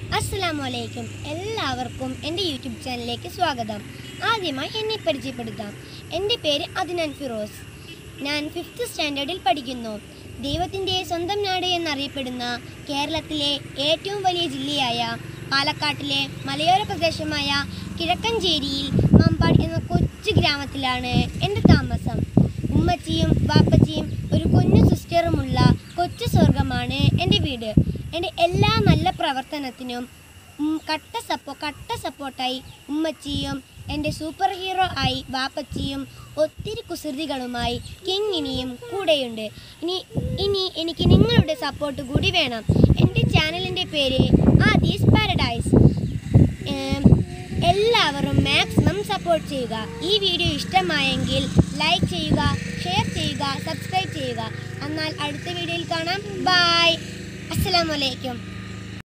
അസ്സലാമു അലൈക്കും എല്ലാവർക്കും എൻ്റെ യൂട്യൂബ് ചാനലിലേക്ക് സ്വാഗതം ആദ്യമായി എന്നെ പരിചയപ്പെടുത്താം എൻ്റെ പേര് അദ്നാൻ ഫിറോസ് ഞാൻ ഫിഫ്ത്ത് സ്റ്റാൻഡേർഡിൽ പഠിക്കുന്നു ദൈവത്തിൻ്റെ സ്വന്തം നാട് എന്നറിയപ്പെടുന്ന കേരളത്തിലെ ഏറ്റവും വലിയ ജില്ലയായ പാലക്കാട്ടിലെ മലയോര പ്രദേശമായ കിഴക്കഞ്ചേരിയിൽ മമ്പാടി എന്ന കൊച്ചു ഗ്രാമത്തിലാണ് എൻ്റെ താമസം ഉമ്മച്ചിയും വാപ്പച്ചിയും ഒരു കുഞ്ഞു സിസ്റ്ററുമുള്ള കൊച്ചു സ്വർഗമാണ് എൻ്റെ വീട് എൻ്റെ എല്ലാ നല്ല പ്രവർത്തനത്തിനും ഉം, കട്ട സപ്പോ കട്ട സപ്പോർട്ടായി ഉമ്മച്ചിയും എൻ്റെ സൂപ്പർ ഹീറോ ആയി വാപ്പച്ചിയും ഒത്തിരി കുസൃതികളുമായി കിങ്ങിനിയും കൂടെയുണ്ട് ഇനി ഇനി എനിക്ക് നിങ്ങളുടെ സപ്പോർട്ട് കൂടി വേണം എൻ്റെ ചാനലിൻ്റെ പേര് ആദീസ് പാരഡൈസ് ഏം, എല്ലാവരും മാക്സിമം സപ്പോർട്ട് ചെയ്യുക ഈ വീഡിയോ ഇഷ്ടമായെങ്കിൽ ലൈക്ക് ചെയ്യുക ഷെയർ ചെയ്യുക സബ്സ്ക്രൈബ് ചെയ്യുക എന്നാൽ അടുത്ത വീഡിയോയിൽ കാണാം ബൈ അസ്സലാമലൈക്കും